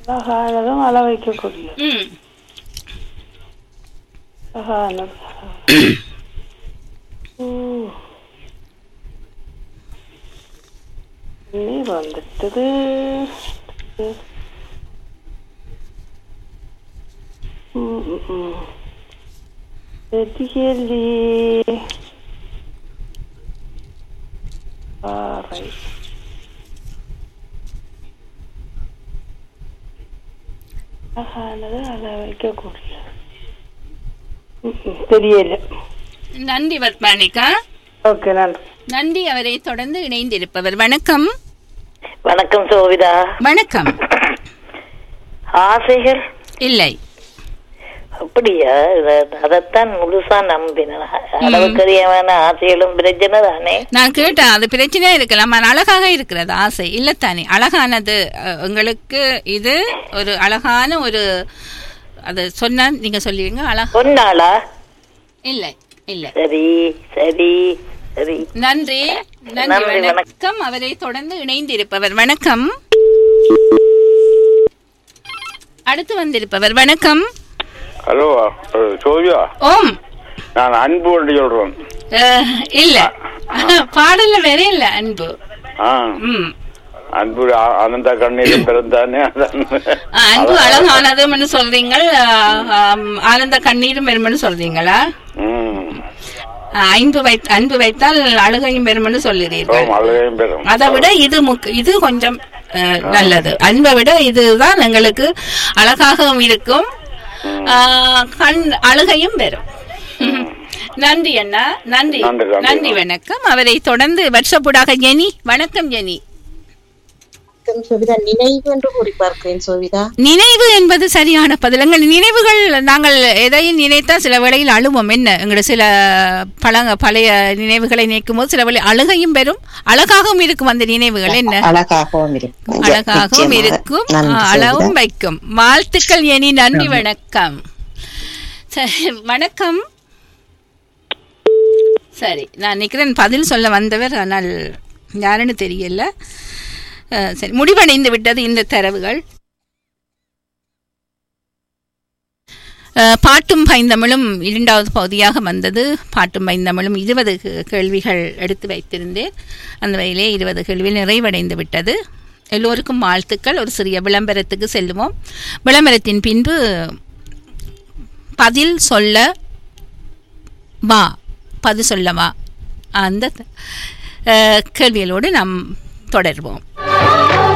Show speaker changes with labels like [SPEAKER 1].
[SPEAKER 1] அழகானதும் அள வைக்கக்கூடிய
[SPEAKER 2] ம்
[SPEAKER 1] அழகானது ம். நீர் வந்துட்டது ம், ம், ம். செடியலி பாறை அழகானது அள வைக்கக்கூடிய ம், ம். தெரியல
[SPEAKER 2] நன்றி வர்மானிகா
[SPEAKER 1] ஓகே நன்றி
[SPEAKER 2] நன்றி அவரை தொடர்ந்து இணைந்திருப்பவர் வணக்கம்
[SPEAKER 3] வணக்கம் சோவிதா
[SPEAKER 2] வணக்கம்
[SPEAKER 3] ஆசைகள்
[SPEAKER 2] இல்லை
[SPEAKER 3] அப்படியா இத- அதைத்தான் முழுசா நம்பினேன் அளவுக்கறியமான ஆசைகளும் பிரச்சனை தானே
[SPEAKER 2] நான் கேட்டேன் அது பிரச்சனையா இருக்கலாம் ஆனால் அழகாக இருக்கிறது ஆசை இல்லத்தானே அழகானது அஹ், உங்களுக்கு இது ஒரு அழகான ஒரு அது சொன்னா நீங்க சொல்லுவீங்க அழகா
[SPEAKER 3] பொன்னாளா
[SPEAKER 2] இல்லை இல்லை
[SPEAKER 3] சரி சரி சரி
[SPEAKER 2] நன்றி நன்றி
[SPEAKER 3] நன்றி,
[SPEAKER 2] வணக்கம் அவரை தொடர்ந்து இணைந்திருப்பவர் வணக்கம் அடுத்து வந்திருப்பவர் வணக்கம்
[SPEAKER 4] ஹலோ அஹ், சோவியா
[SPEAKER 2] ஓம்
[SPEAKER 4] நான் அன்பு என்று சொல்றேன்
[SPEAKER 2] அஹ், இல்ல பாடல்ல வேற இல்ல அன்பு
[SPEAKER 4] ஆ
[SPEAKER 2] ம்
[SPEAKER 4] அன்பு ஆ- ஆனந்த கண்ணீரும் பிறந்தானே அதான்
[SPEAKER 2] அஹ், அன்பு அழகானதுன்னு சொல்றீங்க அஹ், ஆம், ஆனந்த கண்ணீரும் பெருமன்னு சொல்றீங்களா
[SPEAKER 4] ம்
[SPEAKER 2] அஹ், அன்பு வை அன்பு வைத்தால் அழுகையும் பெருமன்னு சொல்லுறீர்கள்
[SPEAKER 4] ஓம் அழகையும் பெறும்
[SPEAKER 2] அதை விட இது முக் இது கொஞ்சம் அஹ், நல்லது அன்பை விட இதுதான் எங்களுக்கு அழகாகவும் இருக்கும் அஹ், கண் அழுகையும் பெறும் நன்றி அண்ணா நன்றி
[SPEAKER 4] நன்றி, நன்றி.
[SPEAKER 2] நன்றி வணக்கம் அவரை தொடர்ந்து வருஷப்பூடாக ஜெனி வணக்கம் ஜெனி
[SPEAKER 5] வணக்கம் சோவிதா நினைவு என்று கூறி பார்க்கிறேன் சோவிதா
[SPEAKER 2] நினைவு என்பது சரியான பதில் எங்கள் நினைவுகள் நாங்கள் எதையும் நினைத்தா சில வேளையில் அழுவோம் என்ன எங்களோட சில பழங்க பழைய நினைவுகளை நினைக்கும் போது சில வேளை அழுகையும் பெறும் அழகாகவும் இருக்கும் அந்த நினைவுகள் என்ன
[SPEAKER 5] அழகாகவும் இருக்கும்
[SPEAKER 2] அழகாகவும்
[SPEAKER 5] நிச்சயமாக.
[SPEAKER 2] இருக்கும்
[SPEAKER 5] நன்றி
[SPEAKER 2] ஆ,
[SPEAKER 5] சோவிதா.
[SPEAKER 2] அளவும் வைக்கும் வாழ்த்துக்கள் எனி நன்றி வணக்கம் சரி, வணக்கம் சரி நான் நினைக்கிறேன் பதில் சொல்ல வந்தவர் ஆனால் யாருன்னு தெரியல அஹ், சரி முடிவடைந்து விட்டது இந்த தரவுகள் அஹ், பாட்டும் பைந்தமிழும் இரண்டாவது பகுதியாக வந்தது பாட்டும் பைந்தமிழும் இருபது கே- கேள்விகள் எடுத்து வைத்திருந்தேன் அந்த வகையிலே இருபது கேள்வி நிறைவடைந்து விட்டது எல்லோருக்கும் வாழ்த்துக்கள் ஒரு சிறிய விளம்பரத்துக்கு செல்லுவோம் விளம்பரத்தின் பின்பு பதில் சொல்ல வா பதில் சொல்ல வா அந்த அஹ், கேள்விகளோடு நாம் தொடர்வோம்